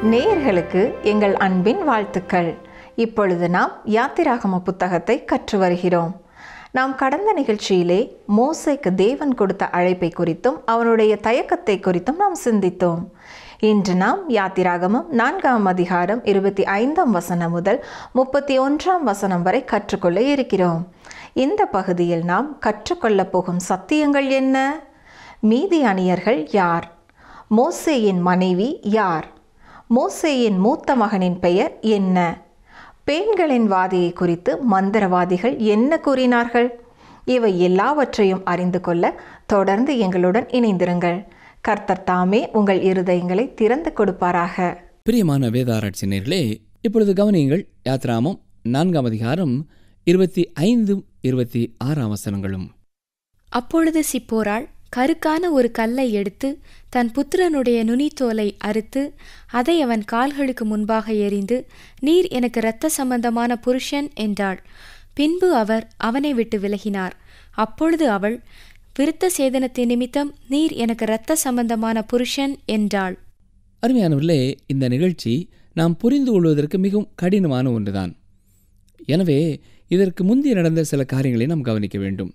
நேயர்களுக்கு எங்கள் அன்பின் வாழ்த்துக்கள் இப்பொழுது நாம் யாத்திராகம புத்தகத்தை கற்று வருகிறோம் நாம் கடந்த நிகழ்ச்சியிலே மோசைக்கு தேவன் கொடுத்த அழைப்பை குறித்தும் அவனுடைய தயக்கத்தை குறித்தும் நாம் சிந்தித்தோம் இன்று நாம் யாத்திராகமம் நான்காம் அதிகாரம் இருபத்தி ஐந்தாம் வசனம் முதல் முப்பத்தி ஒன்றாம் வசனம் வரை கற்றுக்கொள்ள இருக்கிறோம் இந்த பகுதியில் நாம் கற்றுக்கொள்ளப் போகும் சத்தியங்கள் என்ன மீதியானியர்கள் யார் மோசேயின் மனைவி யார் மோசேயின் மூத்த மகனின் பெயர் என்ன பெண்களின் வாதியை குறித்து மந்திரவாதிகள் என்ன கூறினார்கள் இவை எல்லாவற்றையும் அறிந்து கொள்ள தொடர்ந்து எங்களுடன் இணைந்திருங்கள் கர்த்தர் தாமே உங்கள் இருதயங்களை திறந்து கொடுப்பாராக பிரியமான வேதாராய்ச்சி நேர்களே இப்பொழுது கவனியுங்கள் யாத்ராமம் நான்காம் அதிகாரம் இருபத்தி ஐந்தும் இருபத்தி ஆறாம் வசனங்களும் அப்பொழுது சிப்போராள் கருக்கான ஒரு கல்லை எடுத்து தன் புத்திரனுடைய நுனித்தோலை அறுத்து அதை அவன் கால்களுக்கு முன்பாக எறிந்து நீர் எனக்கு இரத்த சம்பந்தமான புருஷன் என்றாள் பின்பு அவர் அவனை விட்டு விலகினார் அப்பொழுது அவள் விருத்த சேதனத்தின் நிமித்தம் நீர் எனக்கு இரத்த சம்பந்தமான புருஷன் என்றாள் அருமையானவர்களே இந்த நிகழ்ச்சி நாம் புரிந்து கொள்வதற்கு மிகவும் கடினமான ஒன்றுதான் எனவே இதற்கு முந்தி நடந்த சில காரியங்களை நாம் கவனிக்க வேண்டும்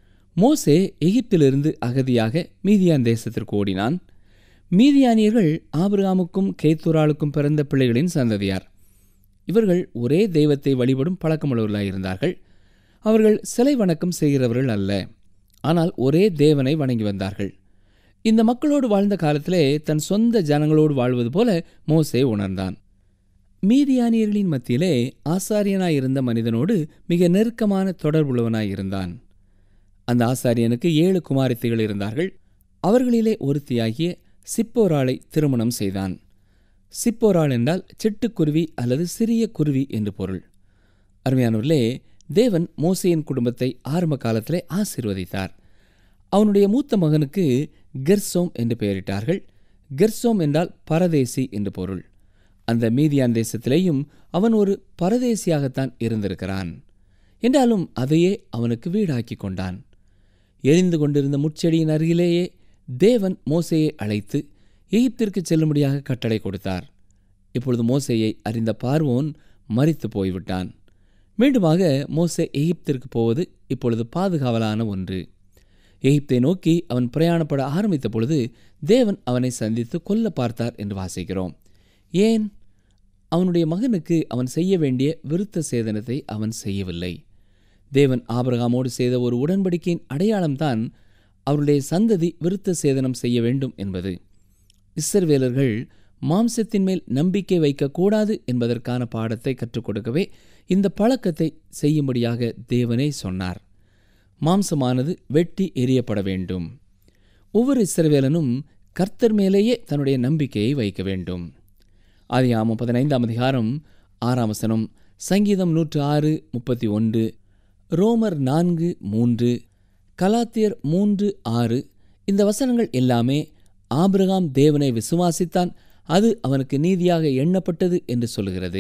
மோசே எகிப்திலிருந்து அகதியாக மீதியான் தேசத்திற்கு ஓடினான் மீதியானியர்கள் ஆபிரகாமுக்கும் கேத்தூராளுக்கும் பிறந்த பிள்ளைகளின் சந்ததியார் இவர்கள் ஒரே தெய்வத்தை வழிபடும் பழக்கமுள்ளவர்களாக இருந்தார்கள் அவர்கள் சிலை வணக்கம் செய்கிறவர்கள் அல்ல ஆனால் ஒரே தேவனை வணங்கி வந்தார்கள் இந்த மக்களோடு வாழ்ந்த காலத்திலே தன் சொந்த ஜனங்களோடு வாழ்வது போல மோசே உணர்ந்தான் மீதியானியர்களின் மத்தியிலே ஆசாரியனாயிருந்த மனிதனோடு மிக நெருக்கமான தொடர்புள்ளவனாய் இருந்தான் அந்த ஆசாரியனுக்கு ஏழு குமாரத்திகள் இருந்தார்கள் அவர்களிலே ஒருத்தியாகிய சிப்போராளை திருமணம் செய்தான் சிப்போராள் என்றால் சிட்டுக்குருவி அல்லது சிறிய குருவி என்று பொருள் அருமையானவர்களே தேவன் மோசையின் குடும்பத்தை ஆரம்ப காலத்திலே ஆசீர்வதித்தார் அவனுடைய மூத்த மகனுக்கு கெர்சோம் என்று பெயரிட்டார்கள் கெர்சோம் என்றால் பரதேசி என்று பொருள் அந்த மீதியான் தேசத்திலேயும் அவன் ஒரு பரதேசியாகத்தான் இருந்திருக்கிறான் என்றாலும் அதையே அவனுக்கு வீடாக்கி கொண்டான் எரிந்து கொண்டிருந்த முட்செடியின் அருகிலேயே தேவன் மோசையை அழைத்து எகிப்திற்கு செல்லும்படியாக கட்டளை கொடுத்தார் இப்பொழுது மோசையை அறிந்த பார்வோன் மறித்து போய்விட்டான் மீண்டுமாக மோசே எகிப்திற்கு போவது இப்பொழுது பாதுகாவலான ஒன்று எகிப்தை நோக்கி அவன் பிரயாணப்பட ஆரம்பித்த பொழுது தேவன் அவனை சந்தித்து கொல்ல பார்த்தார் என்று வாசிக்கிறோம் ஏன் அவனுடைய மகனுக்கு அவன் செய்ய வேண்டிய விருத்த சேதனத்தை அவன் செய்யவில்லை தேவன் ஆபிரகாமோடு செய்த ஒரு உடன்படிக்கையின் அடையாளம்தான் அவருடைய சந்ததி விருத்த சேதனம் செய்ய வேண்டும் என்பது இஸ்ரவேலர்கள் மாம்சத்தின் மேல் நம்பிக்கை வைக்கக்கூடாது என்பதற்கான பாடத்தை கற்றுக் கொடுக்கவே இந்த பழக்கத்தை செய்யும்படியாக தேவனே சொன்னார் மாம்சமானது வெட்டி எரியப்பட வேண்டும் ஒவ்வொரு இஸ்ரவேலனும் கர்த்தர் மேலேயே தன்னுடைய நம்பிக்கையை வைக்க வேண்டும் ஆதியாமம் பதினைந்தாம் அதிகாரம் ஆறாம் வசனம் சங்கீதம் நூற்று ஆறு முப்பத்தி ஒன்று ரோமர் நான்கு மூன்று கலாத்தியர் மூன்று ஆறு இந்த வசனங்கள் எல்லாமே ஆபிரகாம் தேவனை விசுவாசித்தான் அது அவனுக்கு நீதியாக எண்ணப்பட்டது என்று சொல்கிறது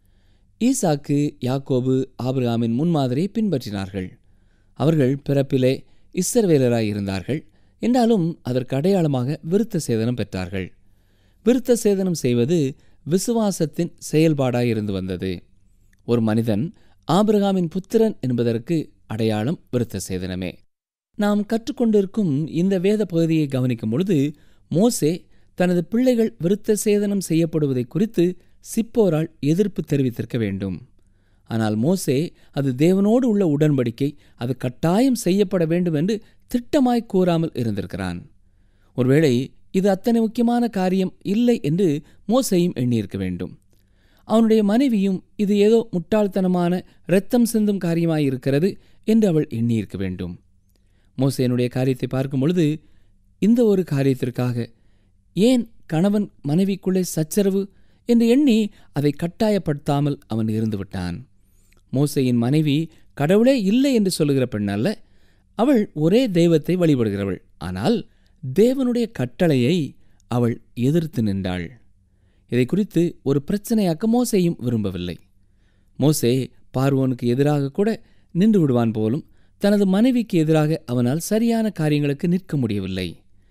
ஈசாக்கு யாக்கோபு ஆபிரகாமின் முன்மாதிரியை பின்பற்றினார்கள் அவர்கள் பிறப்பிலே இஸ்ரவேலராய் இருந்தார்கள் என்றாலும் அதற்கு அடையாளமாக விருத்த சேதனம் பெற்றார்கள் விருத்த சேதனம் செய்வது விசுவாசத்தின் செயல்பாடாய் இருந்து வந்தது ஒரு மனிதன் ஆபிரகாமின் புத்திரன் என்பதற்கு அடையாளம் விருத்த சேதனமே நாம் கற்றுக்கொண்டிருக்கும் இந்த வேத பகுதியை கவனிக்கும் பொழுது மோசே தனது பிள்ளைகள் விருத்த சேதனம் செய்யப்படுவதை குறித்து சிப்போரால் எதிர்ப்பு தெரிவித்திருக்க வேண்டும் ஆனால் மோசே அது தேவனோடு உள்ள உடன்படிக்கை அது கட்டாயம் செய்யப்பட வேண்டும் என்று திட்டமாய் கூறாமல் இருந்திருக்கிறான் ஒருவேளை இது அத்தனை முக்கியமான காரியம் இல்லை என்று மோசையும் எண்ணியிருக்க வேண்டும் அவனுடைய மனைவியும் இது ஏதோ முட்டாள்தனமான இரத்தம் சிந்தும் காரியமாயிருக்கிறது என்று அவள் எண்ணியிருக்க வேண்டும் மோசையனுடைய காரியத்தை பார்க்கும் பொழுது இந்த ஒரு காரியத்திற்காக ஏன் கணவன் மனைவிக்குள்ளே சச்சரவு என்று எண்ணி அதை கட்டாயப்படுத்தாமல் அவன் இருந்து விட்டான் மோசையின் மனைவி கடவுளே இல்லை என்று சொல்லுகிற பெண் அல்ல அவள் ஒரே தெய்வத்தை வழிபடுகிறவள் ஆனால் தேவனுடைய கட்டளையை அவள் எதிர்த்து நின்றாள் இதை குறித்து ஒரு பிரச்சனையாக்க மோசையும் விரும்பவில்லை மோசே பார்வோனுக்கு எதிராக கூட நின்று விடுவான் போலும் தனது மனைவிக்கு எதிராக அவனால் சரியான காரியங்களுக்கு நிற்க முடியவில்லை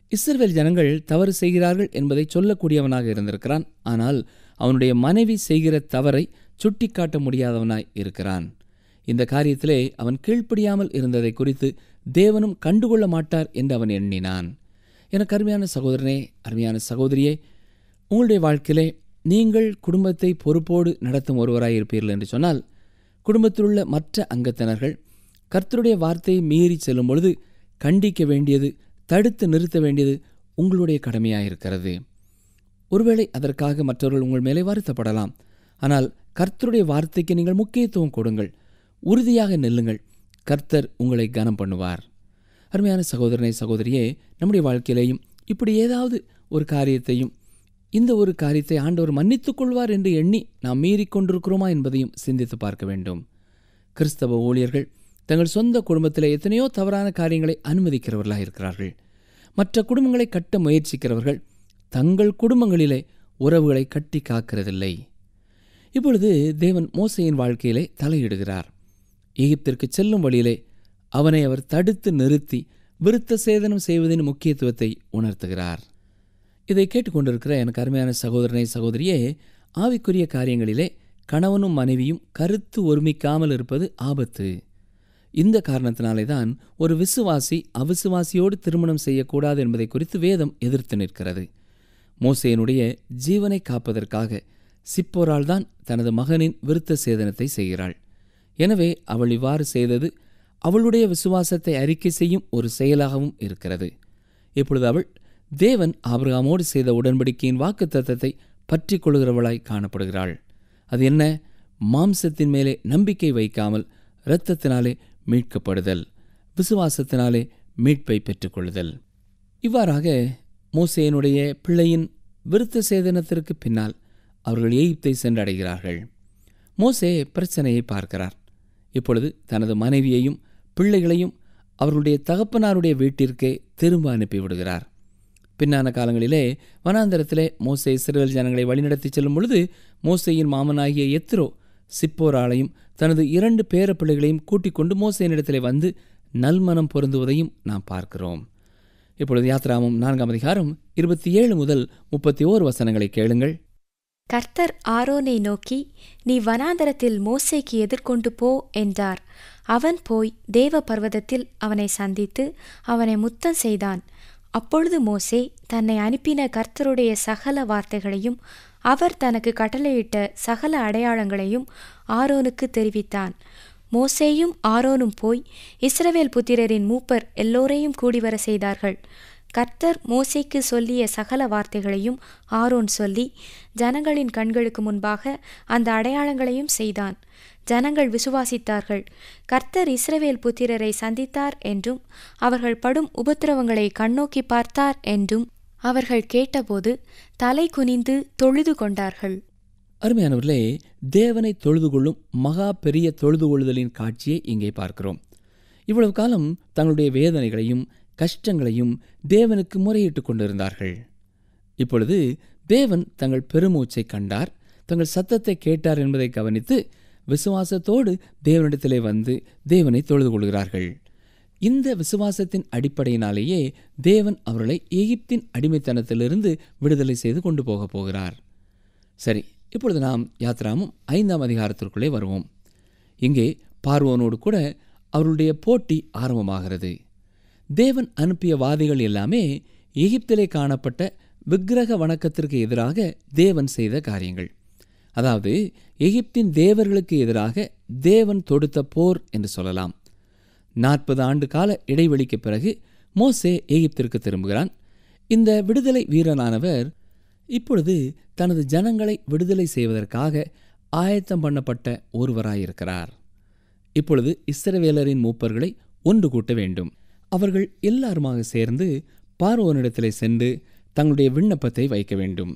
இஸ்ரவேல் ஜனங்கள் தவறு செய்கிறார்கள் என்பதை சொல்லக்கூடியவனாக இருந்திருக்கிறான் ஆனால் அவனுடைய மனைவி செய்கிற தவறை சுட்டிக்காட்ட முடியாதவனாய் இருக்கிறான் இந்த காரியத்திலே அவன் கீழ்ப்படியாமல் இருந்ததை குறித்து தேவனும் கண்டுகொள்ள மாட்டார் என்று அவன் எண்ணினான் எனக்கு அருமையான சகோதரனே அருமையான சகோதரியே உங்களுடைய வாழ்க்கையிலே நீங்கள் குடும்பத்தை பொறுப்போடு நடத்தும் ஒருவராய் இருப்பீர்கள் என்று சொன்னால் குடும்பத்திலுள்ள மற்ற அங்கத்தினர்கள் கர்த்தருடைய வார்த்தையை மீறி செல்லும் பொழுது கண்டிக்க வேண்டியது தடுத்து நிறுத்த வேண்டியது உங்களுடைய கடமையாயிருக்கிறது ஒருவேளை அதற்காக மற்றவர்கள் உங்கள் மேலே வருத்தப்படலாம் ஆனால் கர்த்தருடைய வார்த்தைக்கு நீங்கள் முக்கியத்துவம் கொடுங்கள் உறுதியாக நில்லுங்கள் கர்த்தர் உங்களை கனம் பண்ணுவார் அருமையான சகோதரனை சகோதரியே நம்முடைய வாழ்க்கையிலேயும் இப்படி ஏதாவது ஒரு காரியத்தையும் இந்த ஒரு காரியத்தை ஆண்டவர் மன்னித்துக் கொள்வார் என்று எண்ணி நாம் மீறிக்கொண்டிருக்கிறோமா என்பதையும் சிந்தித்து பார்க்க வேண்டும் கிறிஸ்தவ ஊழியர்கள் தங்கள் சொந்த குடும்பத்தில் எத்தனையோ தவறான காரியங்களை அனுமதிக்கிறவர்களாக இருக்கிறார்கள் மற்ற குடும்பங்களை கட்ட முயற்சிக்கிறவர்கள் தங்கள் குடும்பங்களிலே உறவுகளை கட்டி காக்கிறதில்லை இப்பொழுது தேவன் மோசையின் வாழ்க்கையிலே தலையிடுகிறார் எகிப்திற்கு செல்லும் வழியிலே அவனை அவர் தடுத்து நிறுத்தி விருத்த சேதனம் செய்வதின் முக்கியத்துவத்தை உணர்த்துகிறார் இதை கேட்டுக்கொண்டிருக்கிற எனக்கு அருமையான சகோதரனை சகோதரியே ஆவிக்குரிய காரியங்களிலே கணவனும் மனைவியும் கருத்து ஒருமிக்காமல் இருப்பது ஆபத்து இந்த காரணத்தினாலே தான் ஒரு விசுவாசி அவிசுவாசியோடு திருமணம் செய்யக்கூடாது என்பதை குறித்து வேதம் எதிர்த்து நிற்கிறது மோசேனுடைய ஜீவனை காப்பதற்காக சிப்போரால் தான் தனது மகனின் விருத்த சேதனத்தை செய்கிறாள் எனவே அவள் இவ்வாறு செய்தது அவளுடைய விசுவாசத்தை அறிக்கை செய்யும் ஒரு செயலாகவும் இருக்கிறது இப்பொழுது அவள் தேவன் ஆபிரகாமோடு செய்த உடன்படிக்கையின் வாக்கு தத்தத்தை பற்றி கொள்கிறவளாய் காணப்படுகிறாள் அது என்ன மாம்சத்தின் மேலே நம்பிக்கை வைக்காமல் இரத்தத்தினாலே மீட்கப்படுதல் விசுவாசத்தினாலே மீட்பை பெற்றுக்கொள்ளுதல் இவ்வாறாக மோசேனுடைய பிள்ளையின் விருத்த சேதனத்திற்கு பின்னால் அவர்கள் எகிப்தை சென்றடைகிறார்கள் மோசே பிரச்சனையை பார்க்கிறார் இப்பொழுது தனது மனைவியையும் பிள்ளைகளையும் அவர்களுடைய தகப்பனாருடைய வீட்டிற்கே திரும்ப அனுப்பிவிடுகிறார் பின்னான காலங்களிலே வனாந்தரத்திலே மோசே இஸ்ரேல் ஜனங்களை வழிநடத்தி செல்லும் பொழுது மோசேயின் மாமனாகிய எத்ரோ சிப்போராளையும் தனது இரண்டு பேர பிள்ளைகளையும் கூட்டிக் கொண்டு மோசையினிடத்திலே வந்து நல்மனம் பொருந்துவதையும் நாம் பார்க்கிறோம் இப்பொழுது யாத்ராமம் நான்காம் அதிகாரம் இருபத்தி ஏழு முதல் முப்பத்தி ஓரு வசனங்களை கேளுங்கள் கர்த்தர் ஆரோனை நோக்கி நீ வனாந்தரத்தில் மோசேக்கு எதிர்கொண்டு போ என்றார் அவன் போய் தேவ பர்வதத்தில் அவனை சந்தித்து அவனை முத்தம் செய்தான் அப்பொழுது மோசே தன்னை அனுப்பின கர்த்தருடைய சகல வார்த்தைகளையும் அவர் தனக்கு கட்டளையிட்ட சகல அடையாளங்களையும் ஆரோனுக்கு தெரிவித்தான் மோசேயும் ஆரோனும் போய் இஸ்ரவேல் புத்திரரின் மூப்பர் எல்லோரையும் கூடிவர செய்தார்கள் கர்த்தர் மோசேக்கு சொல்லிய சகல வார்த்தைகளையும் ஆரோன் சொல்லி ஜனங்களின் கண்களுக்கு முன்பாக அந்த அடையாளங்களையும் செய்தான் ஜனங்கள் விசுவாசித்தார்கள் கர்த்தர் இஸ்ரவேல் புத்திரரை சந்தித்தார் என்றும் அவர்கள் படும் உபத்திரவங்களை கண்ணோக்கி பார்த்தார் என்றும் அவர்கள் கேட்டபோது தலை குனிந்து தொழுது கொண்டார்கள் அருமையானவர்களே தேவனை தொழுது கொள்ளும் மகா பெரிய தொழுது கொள்ளுதலின் காட்சியை இங்கே பார்க்கிறோம் இவ்வளவு காலம் தங்களுடைய வேதனைகளையும் கஷ்டங்களையும் தேவனுக்கு முறையிட்டு கொண்டிருந்தார்கள் இப்பொழுது தேவன் தங்கள் பெருமூச்சை கண்டார் தங்கள் சத்தத்தை கேட்டார் என்பதை கவனித்து விசுவாசத்தோடு தேவனிடத்திலே வந்து தேவனை தொழுது கொள்கிறார்கள் இந்த விசுவாசத்தின் அடிப்படையினாலேயே தேவன் அவர்களை எகிப்தின் அடிமைத்தனத்திலிருந்து விடுதலை செய்து கொண்டு போகப் போகிறார் சரி இப்பொழுது நாம் யாத்ராமும் ஐந்தாம் அதிகாரத்திற்குள்ளே வருவோம் இங்கே பார்வோனோடு கூட அவருடைய போட்டி ஆரம்பமாகிறது தேவன் அனுப்பிய வாதிகள் எல்லாமே எகிப்திலே காணப்பட்ட விக்கிரக வணக்கத்திற்கு எதிராக தேவன் செய்த காரியங்கள் அதாவது எகிப்தின் தேவர்களுக்கு எதிராக தேவன் தொடுத்த போர் என்று சொல்லலாம் நாற்பது ஆண்டு கால இடைவெளிக்கு பிறகு மோசே எகிப்திற்கு திரும்புகிறான் இந்த விடுதலை வீரனானவர் இப்பொழுது தனது ஜனங்களை விடுதலை செய்வதற்காக ஆயத்தம் பண்ணப்பட்ட ஒருவராயிருக்கிறார் இப்பொழுது இஸ்ரவேலரின் மூப்பர்களை ஒன்று கூட்ட வேண்டும் அவர்கள் எல்லாருமாக சேர்ந்து பார்வோனிடத்திலே சென்று தங்களுடைய விண்ணப்பத்தை வைக்க வேண்டும்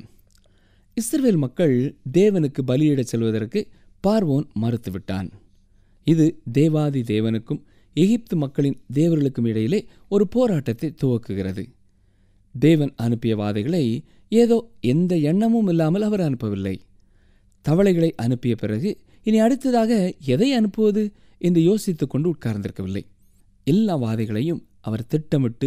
இஸ்ரவேல் மக்கள் தேவனுக்கு பலியிடச் செல்வதற்கு பார்வோன் மறுத்துவிட்டான் இது தேவாதி தேவனுக்கும் எகிப்து மக்களின் தேவர்களுக்கும் இடையிலே ஒரு போராட்டத்தை துவக்குகிறது தேவன் அனுப்பிய வாதைகளை ஏதோ எந்த எண்ணமும் இல்லாமல் அவர் அனுப்பவில்லை தவளைகளை அனுப்பிய பிறகு இனி அடுத்ததாக எதை அனுப்புவது என்று யோசித்துக் கொண்டு உட்கார்ந்திருக்கவில்லை எல்லா வாதைகளையும் அவர் திட்டமிட்டு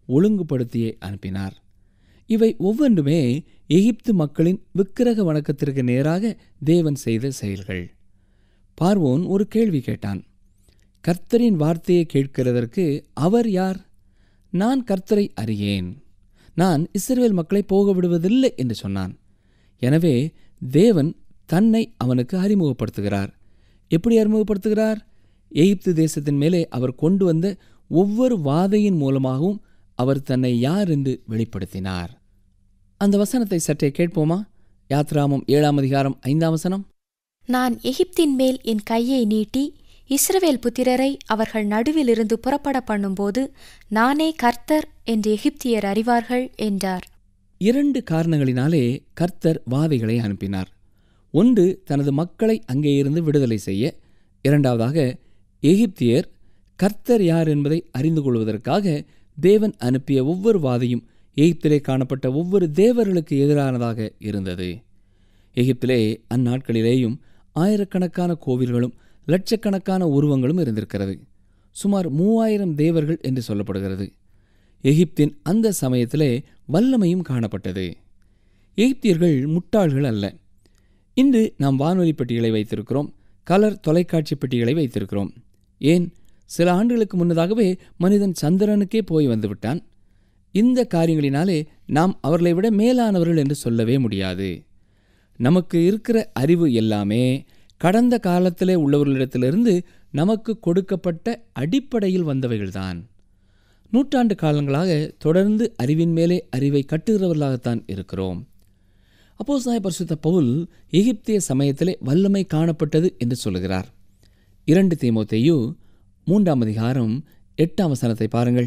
ஒழுங்குபடுத்தியே அனுப்பினார் இவை ஒவ்வொன்றுமே எகிப்து மக்களின் விக்கிரக வணக்கத்திற்கு நேராக தேவன் செய்த செயல்கள் பார்வோன் ஒரு கேள்வி கேட்டான் கர்த்தரின் வார்த்தையை கேட்கிறதற்கு அவர் யார் நான் கர்த்தரை அறியேன் நான் இஸ்ரவேல் மக்களை போக விடுவதில்லை என்று சொன்னான் எனவே தேவன் தன்னை அவனுக்கு அறிமுகப்படுத்துகிறார் எப்படி அறிமுகப்படுத்துகிறார் எகிப்து தேசத்தின் மேலே அவர் கொண்டு வந்த ஒவ்வொரு வாதையின் மூலமாகவும் அவர் தன்னை யார் என்று வெளிப்படுத்தினார் அந்த வசனத்தை சற்றே கேட்போமா யாத்ராமம் ஏழாம் அதிகாரம் ஐந்தாம் வசனம் நான் எகிப்தின் மேல் என் கையை நீட்டி இஸ்ரவேல் புத்திரரை அவர்கள் நடுவிலிருந்து புறப்பட பண்ணும்போது நானே கர்த்தர் என்று எகிப்தியர் அறிவார்கள் என்றார் இரண்டு காரணங்களினாலே கர்த்தர் வாதைகளை அனுப்பினார் ஒன்று தனது மக்களை அங்கே இருந்து விடுதலை செய்ய இரண்டாவதாக எகிப்தியர் கர்த்தர் யார் என்பதை அறிந்து கொள்வதற்காக தேவன் அனுப்பிய ஒவ்வொரு வாதையும் எகிப்திலே காணப்பட்ட ஒவ்வொரு தேவர்களுக்கு எதிரானதாக இருந்தது எகிப்திலே அந்நாட்களிலேயும் ஆயிரக்கணக்கான கோவில்களும் லட்சக்கணக்கான உருவங்களும் இருந்திருக்கிறது சுமார் மூவாயிரம் தேவர்கள் என்று சொல்லப்படுகிறது எகிப்தின் அந்த சமயத்திலே வல்லமையும் காணப்பட்டது எகிப்தியர்கள் முட்டாள்கள் அல்ல இன்று நாம் வானொலி பெட்டிகளை வைத்திருக்கிறோம் கலர் தொலைக்காட்சி பெட்டிகளை வைத்திருக்கிறோம் ஏன் சில ஆண்டுகளுக்கு முன்னதாகவே மனிதன் சந்திரனுக்கே போய் வந்துவிட்டான் இந்த காரியங்களினாலே நாம் அவர்களை விட மேலானவர்கள் என்று சொல்லவே முடியாது நமக்கு இருக்கிற அறிவு எல்லாமே கடந்த காலத்திலே உள்ளவர்களிடத்திலிருந்து நமக்கு கொடுக்கப்பட்ட அடிப்படையில் வந்தவைகள்தான் நூற்றாண்டு காலங்களாக தொடர்ந்து அறிவின் மேலே அறிவை கட்டுகிறவர்களாகத்தான் இருக்கிறோம் அப்போ சாய பரிசுத்த பவுல் எகிப்திய சமயத்திலே வல்லமை காணப்பட்டது என்று சொல்லுகிறார் இரண்டு தீமோத்தேயு மூன்றாம் அதிகாரம் எட்டாம் வசனத்தை பாருங்கள்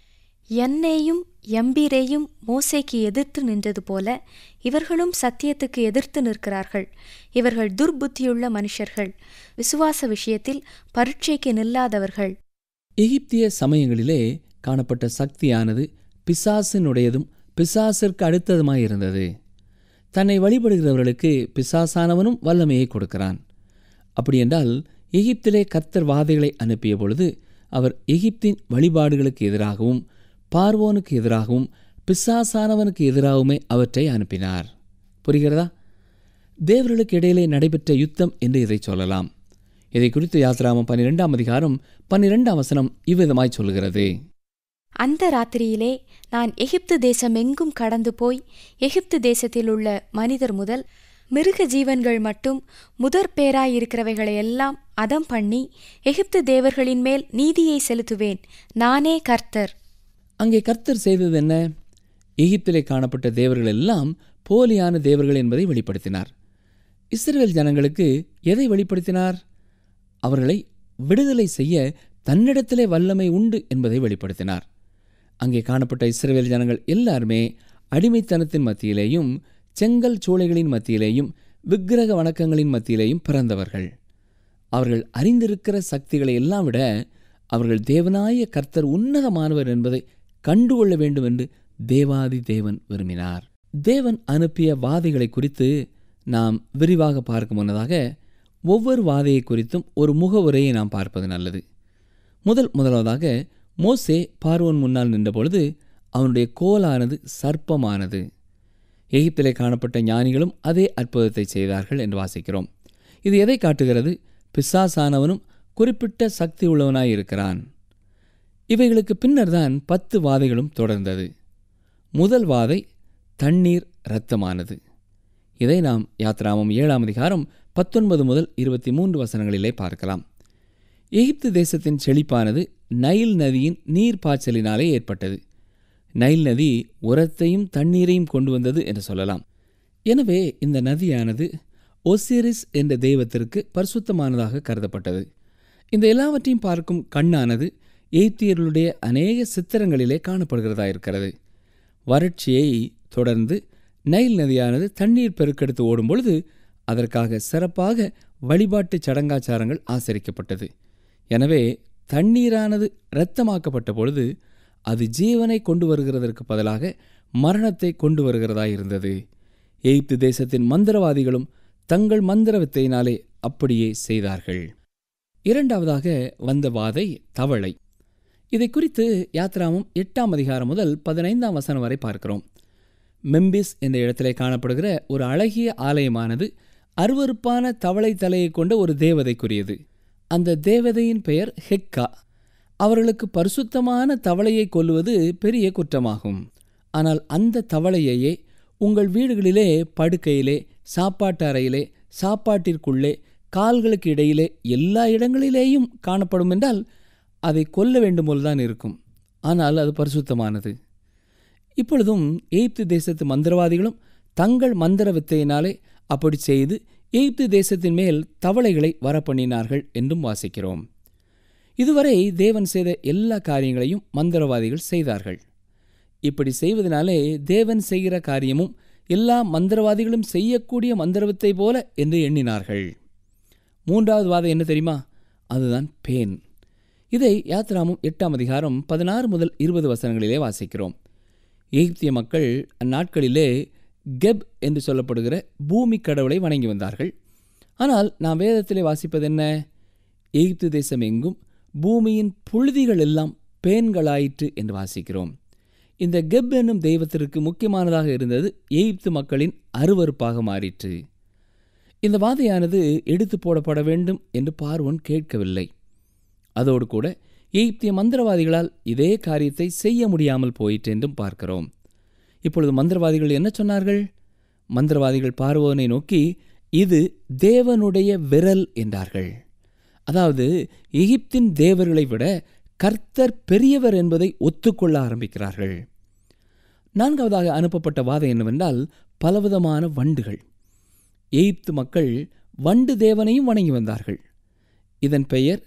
என்னேயும் எம்பீரேயும் மோசேக்கு எதிர்த்து நின்றது போல இவர்களும் சத்தியத்துக்கு எதிர்த்து நிற்கிறார்கள் இவர்கள் துர்புத்தியுள்ள மனுஷர்கள் விசுவாச விஷயத்தில் பரீட்சைக்கு நில்லாதவர்கள் எகிப்திய சமயங்களிலே காணப்பட்ட சக்தியானது பிசாசினுடையதும் பிசாசிற்கு அடுத்ததுமாயிருந்தது தன்னை வழிபடுகிறவர்களுக்கு பிசாசானவனும் வல்லமையை கொடுக்கிறான் அப்படியென்றால் எகிப்திலே கர்த்தர் வாதைகளை அனுப்பிய பொழுது அவர் எகிப்தின் வழிபாடுகளுக்கு எதிராகவும் பார்வோனுக்கு எதிராகவும் பிசாசானவனுக்கு எதிராகவுமே அவற்றை அனுப்பினார் புரிகிறதா தேவர்களுக்கு இடையிலே நடைபெற்ற யுத்தம் என்று இதை சொல்லலாம் இதை குறித்து யாத்ராமம் பன்னிரெண்டாம் அதிகாரம் பன்னிரெண்டாம் வசனம் இவ்விதமாய் சொல்கிறது அந்த ராத்திரியிலே நான் எகிப்து தேசம் எங்கும் கடந்து போய் எகிப்து தேசத்தில் உள்ள மனிதர் முதல் மிருக ஜீவன்கள் மட்டும் முதற் பேராயிருக்கிறவைகளை எல்லாம் அதம் பண்ணி எகிப்து தேவர்களின் மேல் நீதியை செலுத்துவேன் நானே கர்த்தர் அங்கே கர்த்தர் செய்தது என்ன எகிப்திலே காணப்பட்ட தேவர்கள் எல்லாம் போலியான தேவர்கள் என்பதை வெளிப்படுத்தினார் இஸ்ரேல் ஜனங்களுக்கு எதை வெளிப்படுத்தினார் அவர்களை விடுதலை செய்ய தன்னிடத்திலே வல்லமை உண்டு என்பதை வெளிப்படுத்தினார் அங்கே காணப்பட்ட இஸ்ரேல் ஜனங்கள் எல்லாருமே அடிமைத்தனத்தின் மத்தியிலேயும் செங்கல் சூளைகளின் மத்தியிலேயும் விக்கிரக வணக்கங்களின் மத்தியிலேயும் பிறந்தவர்கள் அவர்கள் அறிந்திருக்கிற சக்திகளை எல்லாம் விட அவர்கள் தேவனாய கர்த்தர் உன்னதமானவர் என்பதை கண்டுகொள்ள வேண்டும் என்று தேவாதி தேவன் விரும்பினார் தேவன் அனுப்பிய வாதைகளை குறித்து நாம் விரிவாக பார்க்க முன்னதாக ஒவ்வொரு வாதையை குறித்தும் ஒரு முகவுரையை நாம் பார்ப்பது நல்லது முதல் முதலாவதாக மோசே பார்வோன் முன்னால் நின்றபொழுது அவனுடைய கோலானது சர்ப்பமானது எகிப்திலே காணப்பட்ட ஞானிகளும் அதே அற்புதத்தை செய்தார்கள் என்று வாசிக்கிறோம் இது எதை காட்டுகிறது பிசாசானவனும் குறிப்பிட்ட சக்தி உள்ளவனாய் இருக்கிறான் இவைகளுக்கு பின்னர்தான் பத்து வாதைகளும் தொடர்ந்தது முதல் வாதை தண்ணீர் இரத்தமானது இதை நாம் யாத்ராமம் ஏழாம் அதிகாரம் பத்தொன்பது முதல் இருபத்தி மூன்று வசனங்களிலே பார்க்கலாம் எகிப்து தேசத்தின் செழிப்பானது நைல் நதியின் நீர் பாய்ச்சலினாலே ஏற்பட்டது நைல் நதி உரத்தையும் தண்ணீரையும் கொண்டு வந்தது என்று சொல்லலாம் எனவே இந்த நதியானது ஒசிரிஸ் என்ற தெய்வத்திற்கு பரிசுத்தமானதாக கருதப்பட்டது இந்த எல்லாவற்றையும் பார்க்கும் கண்ணானது எய்த்தியர்களுடைய அநேக சித்திரங்களிலே காணப்படுகிறதா இருக்கிறது வறட்சியை தொடர்ந்து நைல் நதியானது தண்ணீர் பெருக்கெடுத்து ஓடும் பொழுது அதற்காக சிறப்பாக வழிபாட்டு சடங்காச்சாரங்கள் ஆசரிக்கப்பட்டது எனவே தண்ணீரானது இரத்தமாக்கப்பட்ட பொழுது அது ஜீவனை கொண்டு வருகிறதற்கு பதிலாக மரணத்தை கொண்டு வருகிறதா இருந்தது எகிப்து தேசத்தின் மந்திரவாதிகளும் தங்கள் மந்திர வித்தையினாலே அப்படியே செய்தார்கள் இரண்டாவதாக வந்த வாதை தவளை இதை குறித்து யாத்ராமம் எட்டாம் அதிகாரம் முதல் பதினைந்தாம் வசனம் வரை பார்க்கிறோம் மெம்பிஸ் என்ற இடத்திலே காணப்படுகிற ஒரு அழகிய ஆலயமானது அருவருப்பான தவளை தலையை கொண்ட ஒரு தேவதைக்குரியது அந்த தேவதையின் பெயர் ஹெக்கா அவர்களுக்கு பரிசுத்தமான தவளையை கொல்லுவது பெரிய குற்றமாகும் ஆனால் அந்த தவளையையே உங்கள் வீடுகளிலே படுக்கையிலே சாப்பாட்டு அறையிலே சாப்பாட்டிற்குள்ளே கால்களுக்கு இடையிலே எல்லா இடங்களிலேயும் காணப்படும் என்றால் அதை கொல்ல வேண்டும் போல்தான் இருக்கும் ஆனால் அது பரிசுத்தமானது இப்பொழுதும் எகிப்து தேசத்து மந்திரவாதிகளும் தங்கள் மந்திர வித்தையினாலே அப்படி செய்து எகிப்து தேசத்தின் மேல் தவளைகளை வரப்பண்ணினார்கள் என்றும் வாசிக்கிறோம் இதுவரை தேவன் செய்த எல்லா காரியங்களையும் மந்திரவாதிகள் செய்தார்கள் இப்படி செய்வதனாலே தேவன் செய்கிற காரியமும் எல்லா மந்திரவாதிகளும் செய்யக்கூடிய மந்திரவத்தை போல என்று எண்ணினார்கள் மூன்றாவது வாதம் என்ன தெரியுமா அதுதான் பேன் இதை யாத்ராமும் எட்டாம் அதிகாரம் பதினாறு முதல் இருபது வசனங்களிலே வாசிக்கிறோம் எகிப்திய மக்கள் அந்நாட்களிலே கெப் என்று சொல்லப்படுகிற பூமி கடவுளை வணங்கி வந்தார்கள் ஆனால் நாம் வேதத்திலே வாசிப்பது என்ன எகிப்து தேசம் எங்கும் பூமியின் புழுதிகள் எல்லாம் பேன்களாயிற்று என்று வாசிக்கிறோம் இந்த கெப் என்னும் தெய்வத்திற்கு முக்கியமானதாக இருந்தது எகிப்து மக்களின் அருவருப்பாக மாறிற்று இந்த வாதையானது எடுத்து போடப்பட வேண்டும் என்று பார்வன் கேட்கவில்லை அதோடு கூட எகிப்திய மந்திரவாதிகளால் இதே காரியத்தை செய்ய முடியாமல் போயிற்று என்றும் பார்க்கிறோம் இப்பொழுது மந்திரவாதிகள் என்ன சொன்னார்கள் மந்திரவாதிகள் பார்வோனை நோக்கி இது தேவனுடைய விரல் என்றார்கள் அதாவது எகிப்தின் தேவர்களை விட கர்த்தர் பெரியவர் என்பதை ஒத்துக்கொள்ள ஆரம்பிக்கிறார்கள் நான்காவதாக அனுப்பப்பட்ட வாதம் என்னவென்றால் பலவிதமான வண்டுகள் எகிப்து மக்கள் வண்டு தேவனையும் வணங்கி வந்தார்கள் இதன் பெயர்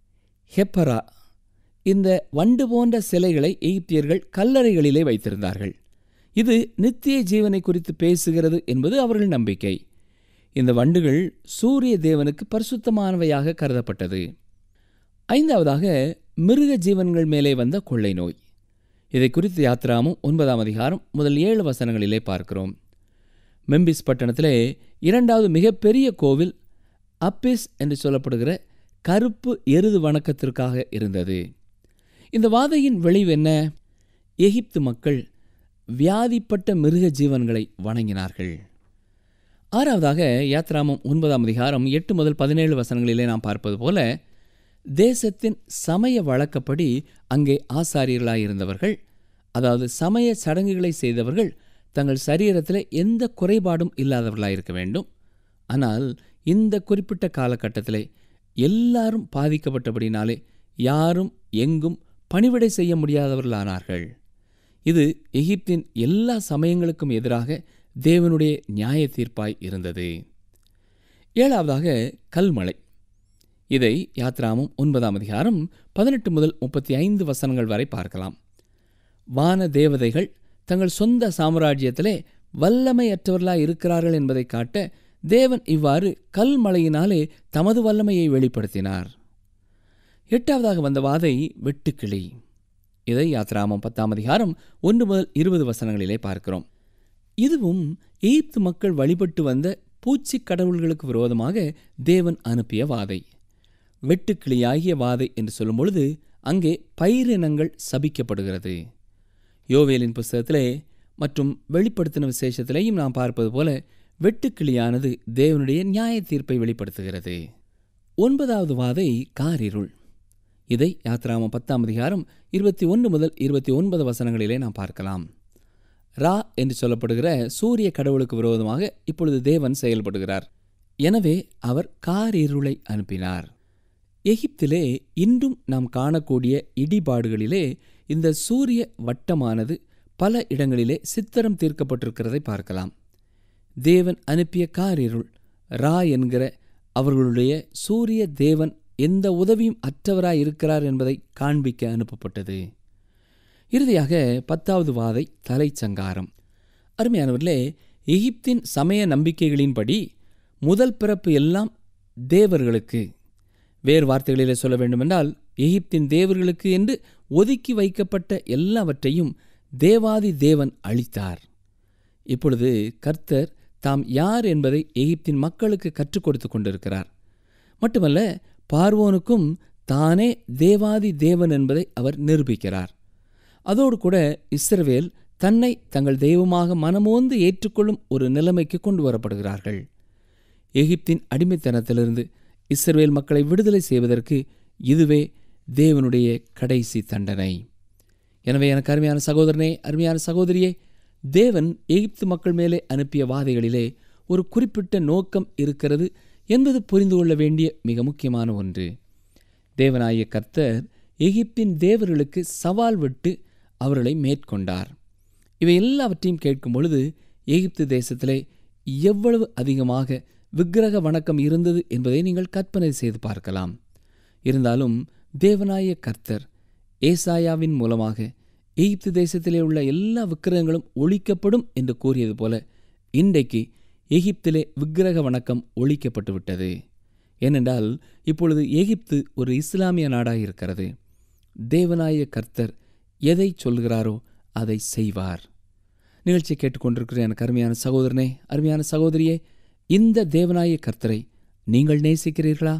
ஹெப்பரா இந்த வண்டு போன்ற சிலைகளை எகிப்தியர்கள் கல்லறைகளிலே வைத்திருந்தார்கள் இது நித்திய ஜீவனை குறித்து பேசுகிறது என்பது அவர்கள் நம்பிக்கை இந்த வண்டுகள் சூரிய தேவனுக்கு பரிசுத்தமானவையாக கருதப்பட்டது ஐந்தாவதாக மிருக ஜீவன்கள் மேலே வந்த கொள்ளை நோய் இதை குறித்து யாத்ராமும் ஒன்பதாம் அதிகாரம் முதல் ஏழு வசனங்களிலே பார்க்கிறோம் மெம்பிஸ் பட்டணத்திலே இரண்டாவது மிகப்பெரிய கோவில் அப்பிஸ் என்று சொல்லப்படுகிற கருப்பு எருது வணக்கத்திற்காக இருந்தது இந்த வாதையின் விளைவு என்ன எகிப்து மக்கள் வியாதிப்பட்ட மிருக ஜீவன்களை வணங்கினார்கள் ஆறாவதாக யாத்ராமம் ஒன்பதாம் அதிகாரம் எட்டு முதல் பதினேழு வசனங்களிலே நாம் பார்ப்பது போல தேசத்தின் சமய வழக்கப்படி அங்கே ஆசாரியர்களாயிருந்தவர்கள் அதாவது சமய சடங்குகளை செய்தவர்கள் தங்கள் சரீரத்தில் எந்த குறைபாடும் இல்லாதவர்களாயிருக்க வேண்டும் ஆனால் இந்த குறிப்பிட்ட காலகட்டத்திலே எல்லாரும் பாதிக்கப்பட்டபடினாலே யாரும் எங்கும் பணிவிடை செய்ய முடியாதவர்களானார்கள் இது எகிப்தின் எல்லா சமயங்களுக்கும் எதிராக தேவனுடைய நியாய தீர்ப்பாய் இருந்தது ஏழாவதாக கல்மலை இதை யாத்ராமும் ஒன்பதாம் அதிகாரம் பதினெட்டு முதல் முப்பத்தி ஐந்து வசனங்கள் வரை பார்க்கலாம் வான தேவதைகள் தங்கள் சொந்த சாம்ராஜ்யத்திலே வல்லமையற்றவர்களாய் இருக்கிறார்கள் என்பதை காட்ட தேவன் இவ்வாறு கல்மலையினாலே தமது வல்லமையை வெளிப்படுத்தினார் எட்டாவதாக வந்த வாதை வெட்டுக்கிளி இதை யாத்ராமம் பத்தாம் அதிகாரம் ஒன்று முதல் இருபது வசனங்களிலே பார்க்கிறோம் இதுவும் எகிப்து மக்கள் வழிபட்டு வந்த பூச்சி கடவுள்களுக்கு விரோதமாக தேவன் அனுப்பிய வாதை வெட்டுக்கிளியாகிய வாதை என்று சொல்லும் பொழுது அங்கே பயிரினங்கள் சபிக்கப்படுகிறது யோவேலின் புஸ்தகத்திலே மற்றும் வெளிப்படுத்தின விசேஷத்திலேயும் நாம் பார்ப்பது போல வெட்டுக்கிளியானது தேவனுடைய நியாய தீர்ப்பை வெளிப்படுத்துகிறது ஒன்பதாவது வாதை காரிருள் இதை யாத்ராமம் பத்தாம் அதிகாரம் இருபத்தி ஒன்று முதல் இருபத்தி ஒன்பது வசனங்களிலே நாம் பார்க்கலாம் ரா என்று சொல்லப்படுகிற சூரிய கடவுளுக்கு விரோதமாக இப்பொழுது தேவன் செயல்படுகிறார் எனவே அவர் காரிருளை அனுப்பினார் எகிப்திலே இன்றும் நாம் காணக்கூடிய இடிபாடுகளிலே இந்த சூரிய வட்டமானது பல இடங்களிலே சித்திரம் தீர்க்கப்பட்டிருக்கிறதை பார்க்கலாம் தேவன் அனுப்பிய காரிருள் ரா என்கிற அவர்களுடைய சூரிய தேவன் எந்த உதவியும் அற்றவராய் இருக்கிறார் என்பதை காண்பிக்க அனுப்பப்பட்டது இறுதியாக பத்தாவது வாதை தலைச்சங்காரம் அருமையானவர்களே எகிப்தின் சமய நம்பிக்கைகளின்படி முதல் பிறப்பு எல்லாம் தேவர்களுக்கு வேறு வார்த்தைகளிலே சொல்ல வேண்டுமென்றால் எகிப்தின் தேவர்களுக்கு என்று ஒதுக்கி வைக்கப்பட்ட எல்லாவற்றையும் தேவாதி தேவன் அளித்தார் இப்பொழுது கர்த்தர் தாம் யார் என்பதை எகிப்தின் மக்களுக்கு கற்றுக் கொடுத்து கொண்டிருக்கிறார் மட்டுமல்ல பார்வோனுக்கும் தானே தேவாதி தேவன் என்பதை அவர் நிரூபிக்கிறார் அதோடு கூட இஸ்ரவேல் தன்னை தங்கள் தெய்வமாக மனமோந்து ஏற்றுக்கொள்ளும் ஒரு நிலைமைக்கு கொண்டு வரப்படுகிறார்கள் எகிப்தின் அடிமைத்தனத்திலிருந்து இஸ்ரவேல் மக்களை விடுதலை செய்வதற்கு இதுவே தேவனுடைய கடைசி தண்டனை எனவே எனக்கு அருமையான சகோதரனே அருமையான சகோதரியே தேவன் எகிப்து மக்கள் மேலே அனுப்பிய வாதைகளிலே ஒரு குறிப்பிட்ட நோக்கம் இருக்கிறது என்பது புரிந்து கொள்ள வேண்டிய மிக முக்கியமான ஒன்று தேவனாய கர்த்தர் எகிப்தின் தேவர்களுக்கு சவால் விட்டு அவர்களை மேற்கொண்டார் இவை எல்லாவற்றையும் கேட்கும் பொழுது எகிப்து தேசத்திலே எவ்வளவு அதிகமாக விக்கிரக வணக்கம் இருந்தது என்பதை நீங்கள் கற்பனை செய்து பார்க்கலாம் இருந்தாலும் தேவனாய கர்த்தர் ஏசாயாவின் மூலமாக எகிப்து தேசத்திலே உள்ள எல்லா விக்கிரகங்களும் ஒழிக்கப்படும் என்று கூறியது போல இன்றைக்கு எகிப்திலே விக்கிரக வணக்கம் ஒழிக்கப்பட்டு விட்டது ஏனென்றால் இப்பொழுது எகிப்து ஒரு இஸ்லாமிய நாடாக இருக்கிறது தேவனாய கர்த்தர் எதை சொல்கிறாரோ அதை செய்வார் நிகழ்ச்சி கேட்டுக்கொண்டிருக்கிற எனக்கு அருமையான சகோதரனே அருமையான சகோதரியே இந்த தேவனாய கர்த்தரை நீங்கள் நேசிக்கிறீர்களா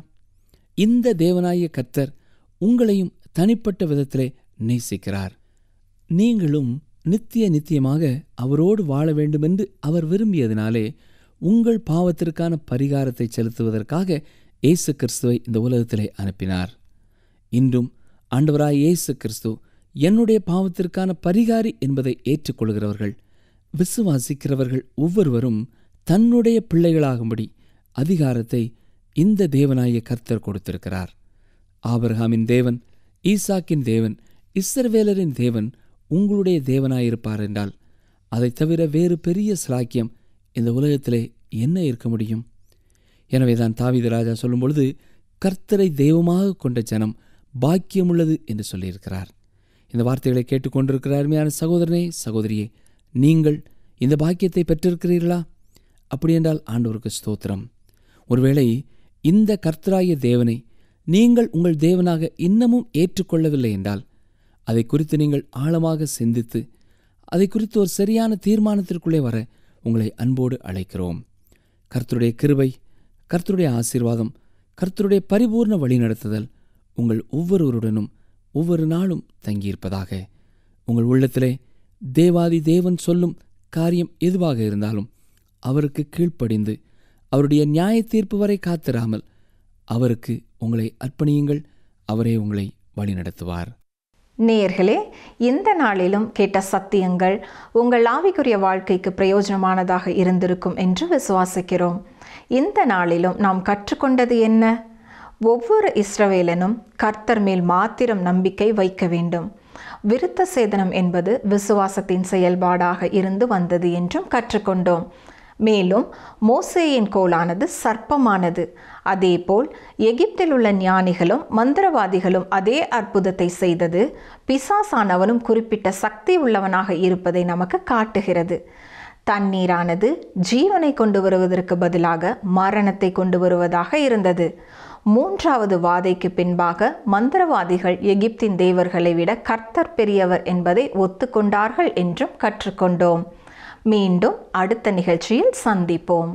இந்த தேவனாய கர்த்தர் உங்களையும் தனிப்பட்ட விதத்திலே நேசிக்கிறார் நீங்களும் நித்திய நித்தியமாக அவரோடு வாழ வேண்டுமென்று அவர் விரும்பியதினாலே உங்கள் பாவத்திற்கான பரிகாரத்தை செலுத்துவதற்காக இயேசு கிறிஸ்துவை இந்த உலகத்திலே அனுப்பினார் இன்றும் ஆண்டவராய் இயேசு கிறிஸ்து என்னுடைய பாவத்திற்கான பரிகாரி என்பதை ஏற்றுக்கொள்கிறவர்கள் விசுவாசிக்கிறவர்கள் ஒவ்வொருவரும் தன்னுடைய பிள்ளைகளாகும்படி அதிகாரத்தை இந்த தேவனாய கர்த்தர் கொடுத்திருக்கிறார் ஆபிரகாமின் தேவன் ஈசாக்கின் தேவன் இஸ்ரவேலரின் தேவன் உங்களுடைய தேவனாயிருப்பார் என்றால் அதைத் தவிர வேறு பெரிய சிலாக்கியம் இந்த உலகத்திலே என்ன இருக்க முடியும் எனவே தான் தாவீது ராஜா சொல்லும் பொழுது கர்த்தரை தெய்வமாக கொண்ட ஜனம் பாக்கியமுள்ளது என்று சொல்லியிருக்கிறார் இந்த வார்த்தைகளை கேட்டுக்கொண்டிருக்கிற அருமையான சகோதரனே சகோதரியே நீங்கள் இந்த பாக்கியத்தை பெற்றிருக்கிறீர்களா அப்படியென்றால் ஆண்டவருக்கு ஸ்தோத்திரம் ஒருவேளை இந்த கர்த்தராய தேவனை நீங்கள் உங்கள் தேவனாக இன்னமும் ஏற்றுக்கொள்ளவில்லை என்றால் அதை குறித்து நீங்கள் ஆழமாக சிந்தித்து அதை குறித்து ஒரு சரியான தீர்மானத்திற்குள்ளே வர உங்களை அன்போடு அழைக்கிறோம் கர்த்தருடைய கிருபை கர்த்தருடைய ஆசீர்வாதம் கர்த்தருடைய பரிபூர்ண வழிநடத்துதல் உங்கள் ஒவ்வொருவருடனும் ஒவ்வொரு நாளும் தங்கியிருப்பதாக உங்கள் உள்ளத்திலே தேவாதி தேவன் சொல்லும் காரியம் எதுவாக இருந்தாலும் அவருக்கு கீழ்ப்படிந்து அவருடைய நியாய தீர்ப்பு வரை காத்திராமல் அவருக்கு உங்களை அர்ப்பணியுங்கள் அவரே உங்களை வழிநடத்துவார் நேயர்களே இந்த நாளிலும் கேட்ட சத்தியங்கள் உங்கள் ஆவிக்குரிய வாழ்க்கைக்கு பிரயோஜனமானதாக இருந்திருக்கும் என்று விசுவாசிக்கிறோம் இந்த நாளிலும் நாம் கற்றுக்கொண்டது என்ன ஒவ்வொரு இஸ்ரவேலனும் கர்த்தர் மேல் மாத்திரம் நம்பிக்கை வைக்க வேண்டும் விருத்த சேதனம் என்பது விசுவாசத்தின் செயல்பாடாக இருந்து வந்தது என்றும் கற்றுக்கொண்டோம் மேலும் மோசேயின் கோலானது சர்ப்பமானது அதேபோல் எகிப்தில் உள்ள ஞானிகளும் மந்திரவாதிகளும் அதே அற்புதத்தை செய்தது பிசாசானவனும் குறிப்பிட்ட சக்தி உள்ளவனாக இருப்பதை நமக்கு காட்டுகிறது தண்ணீரானது ஜீவனை கொண்டு வருவதற்கு பதிலாக மரணத்தை கொண்டு வருவதாக இருந்தது மூன்றாவது வாதைக்கு பின்பாக மந்திரவாதிகள் எகிப்தின் தேவர்களை விட கர்த்தர் பெரியவர் என்பதை ஒத்துக்கொண்டார்கள் என்றும் கற்றுக்கொண்டோம் மீண்டும் அடுத்த நிகழ்ச்சியில் சந்திப்போம்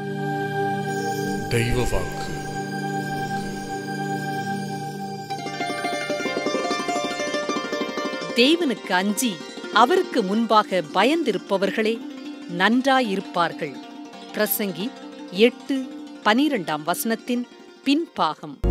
தெய்வ வாக்கு தேவனுக்கு அஞ்சி அவருக்கு முன்பாக பயந்திருப்பவர்களே நன்றாயிருப்பார்கள் பிரசங்கி எட்டு பனிரெண்டாம் வசனத்தின் பின்பாகம்